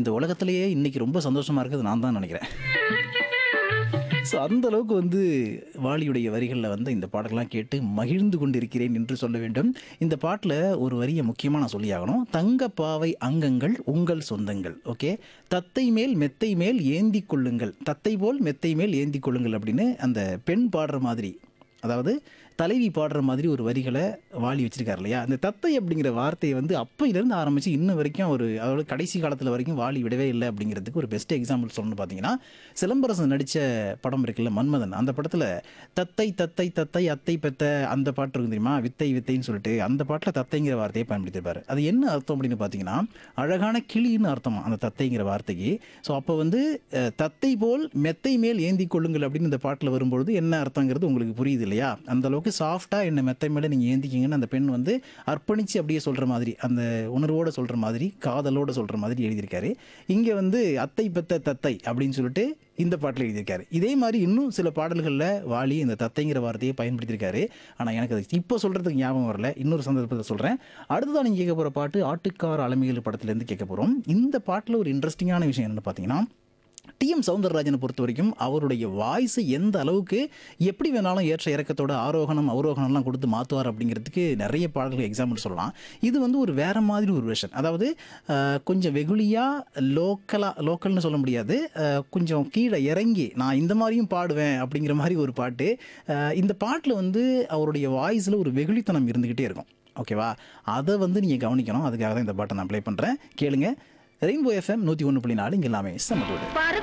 இந்த உலகத்திலேயே இன்னைக்கு ரொம்ப சந்தோஷமா இருக்கிறது நான் தான் நினைக்கிறேன் ஸோ அந்த அளவுக்கு வந்து வாலியுடைய வரிகளில் வந்து இந்த பாடலாம் கேட்டு மகிழ்ந்து கொண்டிருக்கிறேன் என்று சொல்ல வேண்டும் இந்த பாட்டில் ஒரு வரியை முக்கியமாக நான் சொல்லியாகணும் தங்க பாவை அங்கங்கள் உங்கள் சொந்தங்கள் ஓகே தத்தை மேல் மெத்தை மேல் ஏந்தி கொள்ளுங்கள் தத்தை போல் மெத்தை மேல் ஏந்தி கொள்ளுங்கள் அப்படின்னு அந்த பெண் பாடுற மாதிரி அதாவது தலைவி பாடுற மாதிரி ஒரு வரிகளை வாலி வச்சிருக்காரு இல்லையா அந்த தத்தை அப்படிங்கிற வார்த்தையை வந்து அப்பையிலேருந்து ஆரம்பித்து இன்ன வரைக்கும் ஒரு அதோட கடைசி காலத்தில் வரைக்கும் வாலி விடவே இல்லை அப்படிங்கிறதுக்கு ஒரு பெஸ்ட் எக்ஸாம்பிள் சொல்லணும்னு பார்த்தீங்கன்னா சிலம்பரசன் நடித்த படம் இருக்குல்ல மன்மதன் அந்த படத்தில் தத்தை தத்தை தத்தை அத்தை பெத்த அந்த பாட்டு இருக்கும் தெரியுமா வித்தை வித்தைன்னு சொல்லிட்டு அந்த பாட்டில் தத்தைங்கிற வார்த்தையை பயன்படுத்தியிருப்பாரு அது என்ன அர்த்தம் அப்படின்னு பார்த்தீங்கன்னா அழகான கிளின்னு அர்த்தமா அந்த தத்தைங்கிற வார்த்தைக்கு ஸோ அப்போ வந்து அஹ், தத்தை போல் மெத்தை மேல் ஏந்தி கொள்ளுங்கள் அப்படின்னு இந்த பாட்டில் வரும்பொழுது என்ன அர்த்தங்கிறது உங்களுக்கு புரியுது இல்லையா அந்த அளவுக்கு சாஃப்டாக என்ன மெத்தை மேலே நீங்கள் ஏந்திக்கிங்கன்னு அந்த பெண் வந்து அர்ப்பணித்து அப்படியே சொல்கிற மாதிரி அந்த உணர்வோடு சொல்கிற மாதிரி காதலோடு சொல்கிற மாதிரி எழுதியிருக்காரு இங்கே வந்து அத்தை பெத்த தத்தை அப்படின்னு சொல்லிட்டு இந்த பாட்டில் எழுதியிருக்காரு இதே மாதிரி இன்னும் சில பாடல்களில் வாலி இந்த தத்தைங்கிற வார்த்தையை பயன்படுத்தியிருக்காரு ஆனால் எனக்கு அது இப்போ சொல்கிறதுக்கு ஞாபகம் வரல இன்னொரு சந்தர்ப்பத்தை சொல்கிறேன் அடுத்ததான் நீங்கள் கேட்க போகிற பாட்டு ஆட்டுக்கார அலமைகள் படத்துலேருந்து கேட்க போகிறோம் இந்த பாட்டில் ஒரு இன்ட்ரெஸ்டிங்கான விஷயம் என்னென்னு பார்த்தீங்கன்னா டிஎம் சவுந்தரராஜனை பொறுத்த வரைக்கும் அவருடைய வாய்ஸை எந்த அளவுக்கு எப்படி வேணாலும் ஏற்ற இறக்கத்தோட ஆரோகணம் அவரோகணம்லாம் கொடுத்து மாற்றுவார் அப்படிங்கிறதுக்கு நிறைய பாடல்கள் எக்ஸாம்பிள் சொல்லலாம் இது வந்து ஒரு வேற மாதிரி ஒரு வெர்ஷன் அதாவது அஹ், கொஞ்சம் வெகுளியாக லோக்கலாக லோக்கல்னு சொல்ல முடியாது அஹ், கொஞ்சம் கீழே இறங்கி நான் இந்த மாதிரியும் பாடுவேன் அப்படிங்கிற மாதிரி ஒரு பாட்டு அஹ், இந்த பாட்டில் வந்து அவருடைய வாய்ஸில் ஒரு வெகுளித்தனம் இருந்துக்கிட்டே இருக்கும் ஓகேவா அதை வந்து நீங்கள் கவனிக்கணும் அதுக்காக தான் இந்த பாட்டை நான் ப்ளே பண்ணுறேன் கேளுங்க ரெயின்போ எஃப்எம் நூற்றி ஒன்று புள்ளி நாலு இங்கே எல்லாமே சமத்தோடு